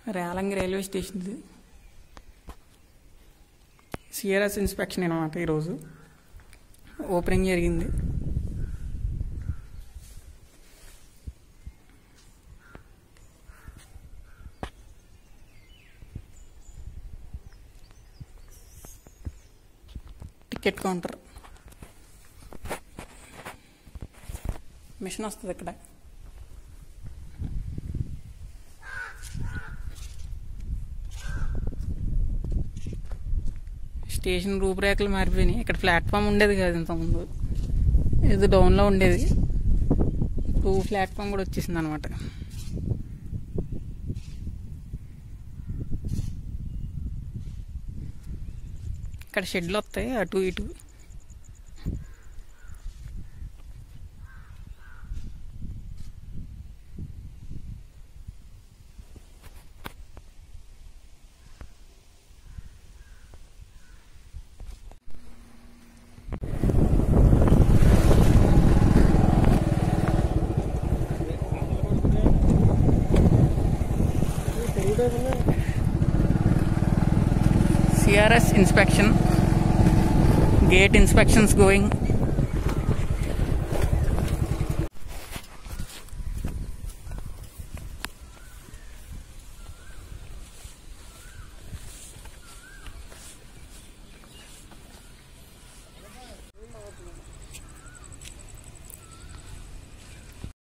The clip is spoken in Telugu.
రేలంగి రైల్వే స్టేషన్ ఇది సిఆర్ఎస్ ఇన్స్పెక్షన్ అనమాట ఈరోజు ఓపెనింగ్ జరిగింది టికెట్ కౌంటర్ మిషన్ వస్తుంది ఇక్కడ స్టేషన్ రూపురేఖలు మారిపోయినాయి ఇక్కడ ప్లాట్ఫామ్ ఉండేది కాదు ఇంతకుముందు ఇది డౌన్లో ఉండేది టూ ప్లాట్ఫామ్ కూడా వచ్చేసింది అనమాట ఇక్కడ షెడ్లు వస్తాయి అటు ఇటు CRS inspection, gate inspections going.